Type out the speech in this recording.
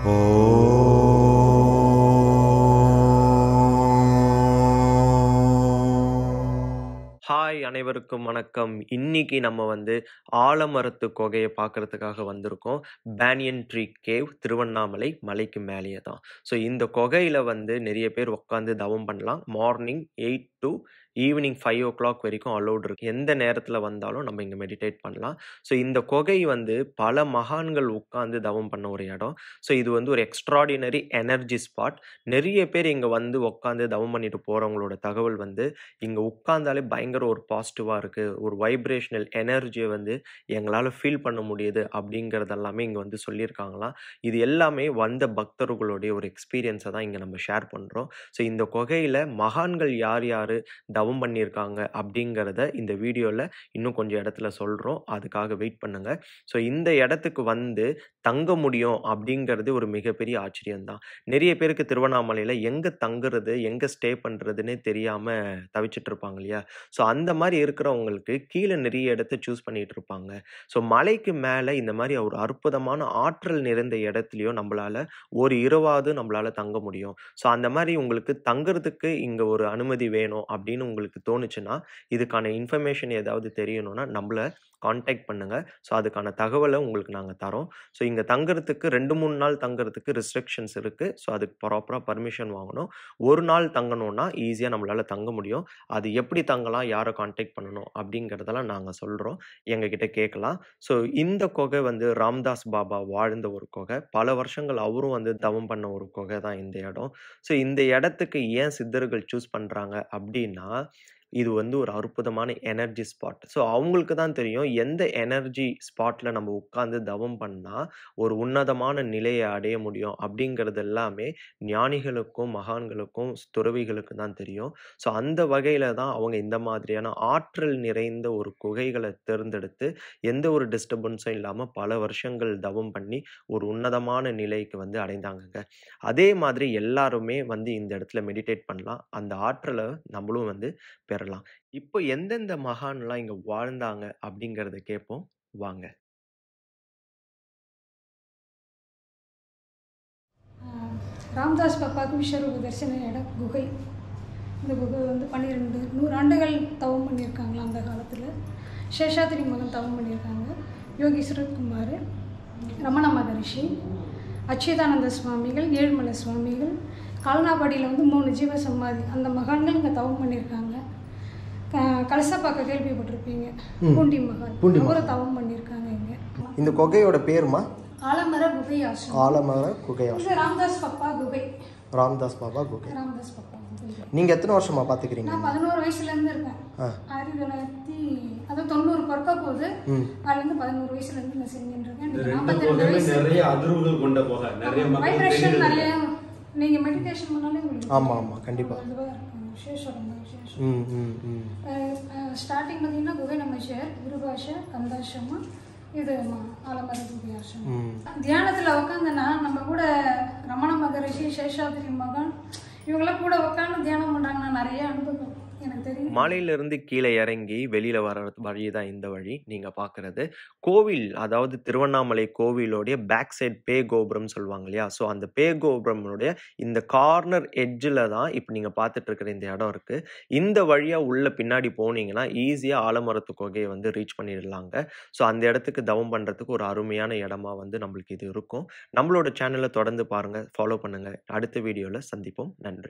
Hi அனைவருக்கும் வணக்கம். இன்னைக்கு நம்ம வந்து ஆலமரத்து குகைய பார்க்கறதுக்காக வந்திருக்கோம். பேனியன் ட்ரீ கேவ் திருவண்ணாமலை மலைக்கு மேலேயே தான். ஸோ இந்த குகையில வந்து நெறைய பேர் உட்காந்து தவம் பண்ணலாம். மார்னிங் 8 டூ ஈவினிங் 5:00 வரைக்கும் அலோவ்ட் இருக்கு. எந்த நேரத்தில வந்தாலும் நம்ம இங்க மெடிடேட் பண்ணலாம். ஸோ இந்த குகை வந்து பல மகான்கள் உட்கார்ந்து தவம் பண்ண ஒரு இடம். ஸோ இது வந்து ஒரு எக்ஸ்ட்ரார்டினரி எனர்ஜி ஸ்பாட். நெறைய பேர் இங்க வந்து உட்காந்து தவம் பண்ணிட்டு போறவங்களோட தகவல் வந்து, இங்க உட்கார்ந்தாலே பயங்கர ஒரு பாசிட்டிவா இருக்கு. ஒரு வைப்ரேஷனல் எனர்ஜிய வந்து எங்களால ஃபீல் பண்ண முடியுது அப்படிங்கிறது எல்லாமே இங்க வந்து சொல்லியிருக்காங்களாம். இது எல்லாமே வந்த பக்தர்களுடைய ஒரு எக்ஸ்பீரியன்ஸ தான் இங்க நம்ம ஷேர் பண்றோம். ஸோ இந்த குகையில மகான்கள் யார் யாரு தவம் பண்ணியிருக்காங்க அப்படிங்கிறத இந்த வீடியோல இன்னும் கொஞ்சம் இடத்துல சொல்றோம். அதுக்காக வெயிட் பண்ணுங்க. ஸோ இந்த இடத்துக்கு வந்து தங்க முடியும் அப்படிங்கிறது ஒரு மிகப்பெரிய ஆச்சரியம் தான். நெறைய பேருக்கு திருவண்ணாமலையில எங்க தங்குறது, எங்க ஸ்டே பண்றதுன்னே தெரியாம தவிச்சுட்டு இருப்பாங்க இல்லையா? ஸோ அந்த மாரி இருக்கிறவங்களுக்கு கீழ நெறைய இடத்த சூஸ் பண்ணிட்டு இருப்பாங்க. ஸோ மலைக்கு மேல இந்த மாரி ஒரு அற்புதமான ஆற்றல் நிறைந்த இடத்துலயும் நம்பளால ஒரு இரவாவது நம்பளால தங்க முடியும். ஸோ அந்த மாரி உங்களுக்கு தங்குறதுக்கு இங்க ஒரு அனுமதி வேணும் அப்படின்னு உங்களுக்கு தோணுச்சுன்னா, இதுக்கான இன்ஃபர்மேஷன் ஏதாவது தெரியணும்னா நம்மள கான்டாக்ட் பண்ணுங்க. ஸோ அதுக்கான தகவல உங்களுக்கு நாங்க தர்றோம். ஸோ இங்க தங்குறதுக்கு 2, 3 நாள் தங்குறதுக்கு ரெஸ்ட்ரிக்ஷன்ஸ் இருக்கு. ஸோ அதுக்கு ப்ராப்பரா பர்மிஷன் வாங்கணும். 1 நாள் தங்கணும்னா ஈஸியா நம்மளால தங்க முடியும். அது எப்படி தங்கலாம், யார கான்டாக்ட் பண்ணணும் அப்படிங்கிறதெல்லாம் நாங்க சொல்றோம். எங்ககிட்ட கேட்கலாம். ஸோ இந்த குகை வந்து ராம்தாஸ் பாபா வாழ்ந்த ஒரு குகை. பல வருஷங்கள் அவரும் வந்து தவம் பண்ண ஒரு குகை தான் இந்த இடம். ஸோ இந்த இடத்துக்கு ஏன் சித்தர்கள் சூஸ் பண்றாங்க அப்படின்னா, இது வந்து ஒரு அற்புதமான எனர்ஜி ஸ்பாட். ஸோ அவங்களுக்கு தான் தெரியும் எந்த எனர்ஜி ஸ்பாட்ல நம்ம உட்கார்ந்து தவம் பண்ணா ஒரு உன்னதமான நிலைய அடைய முடியும் அப்படிங்கிறது எல்லாமே ஞானிகளுக்கும், மகான்களுக்கும், துறவிகளுக்கும் தான் தெரியும். ஸோ அந்த வகையில தான் அவங்க இந்த மாதிரியான ஆற்றல் நிறைந்த ஒரு குகைகள தேர்ந்தெடுத்து, எந்த ஒரு டிஸ்டர்பன்ஸும் இல்லாம பல வருஷங்கள் தவம் பண்ணி ஒரு உன்னதமான நிலைக்கு வந்து அடைந்தாங்கங்க. அதே மாதிரி எல்லாருமே வந்து இந்த இடத்துல மெடிடேட் பண்ணலாம். அந்த ஆற்றல நம்மளும் வந்து பெறலாம். இப்போ எந்தெந்த மகான்லாம் இங்க வாழ்ந்தாங்க அப்படிங்கிறத கேட்போம். வாங்க. ஆ, ராம்தாஸ் பாப்பாவுக்கு விஸ்வரூப தரிசன இடம் குகை இந்த குகை வந்து பன்னிரெண்டு நூறு ஆண்டுகள் தவம் பண்ணியிருக்காங்களாம் அந்த காலத்தில் சேஷாத்திரி மகன் தவம் பண்ணியிருக்காங்க யோகி சுரத்குமார் ரமண மகரிஷி அச்சுதானந்த சுவாமிகள் ஏழுமலை சுவாமிகள் கால்னாபாடியில் வந்து மூணு ஜீவ சமாதி அந்த மகான்கள் இங்கே தவம் பண்ணியிருக்காங்க க- கலசப்பாக்க கேள்விப்பட்டிருப்பீங்க பூண்டி மகான் பூண்டி மகான். அவரும் தவம் பண்ணியிருக்காங்க இங்கே இந்த குகையோட பேருமா ஆலமர குகை ஆசிரமம் ஆலமர குகையா இது ராம்தாஸ் பப்பா குகை ராம்தாஸ் பாபா குகை ராம்தாஸ் பப்பா குகை நீங்க எத்தனை வருஷமா பாத்துக்கிறீங்க நான் பதினோரு வயசுலேருந்து இருக்கேன் ஆ. ஆயிரத்தி தொள்ளாயிரத்தி அதாவது தொண்ணூறு பிறக்க போகுது ம் அதுலேருந்து பதினோரு வயசுலேருந்து நான் செஞ்சுட்டு இருக்கேன் இந்த இன்னைக்கு ரெண்டு நாற்பத்தி ரெண்டு புகையுமே வயசு நிறைய அதிர்வுகள் கொண்ட புகை நிறைய மக்கள் வைப்ரேஷன் தெரியுது. நிறைய நீங்கள் மெடிடேஷன் பண்ணாலே உங்களுக்கு ஆமா ஆமா கண்டிப்பா இதுவாக இருக்கும் விசேஷம் ரொம்ப விசேஷம் ம் ம் ம் ஸ்டார்டிங் பார்த்தீங்கன்னா குகை நமச்சியார் குருபாஷ கந்தாசிரமம் இது ம- ஆலமர குகை ஆசிரமம் ம் தியானத்தில் உட்காந்தனா நம்ம கூட ரமண மகரிஷி சேஷாதிரி மகன் இவங்களாம் கூட உட்காந்து தியானம் பண்ணுறாங்கன்னா நிறைய அனுபவம் எனக்கு தெரியும் மலையிலிருந்து கீழ இறங்கி வெளியில வர வழி தான் இந்த வழி நீங்க பார்க்கறது. கோவில் அதாவது திருவண்ணாமலை கோவிலோடைய பேக் சைட் பே கோபுரம் சொல்லுவாங்க இல்லையா? ஸோ அந்த பே கோபுரமுடைய இந்த கார்னர் எட்ஜ்ல தான் இப்ப நீங்க பார்த்துட்டு இருக்கிற இந்த இடம் இருக்கு. இந்த வழியா உள்ள பின்னாடி போனீங்கன்னா ஈஸியா ஆலமரத்து குகைய வந்து ரீச் பண்ணிடலாங்க. ஸோ அந்த இடத்துக்கு தவம் பண்றதுக்கு ஒரு அருமையான இடமா வந்து நம்மளுக்கு இது இருக்கும். நம்மளோட சேனல தொடர்ந்து பாருங்க, ஃபாலோ பண்ணுங்க. அடுத்த வீடியோல சந்திப்போம். நன்றி.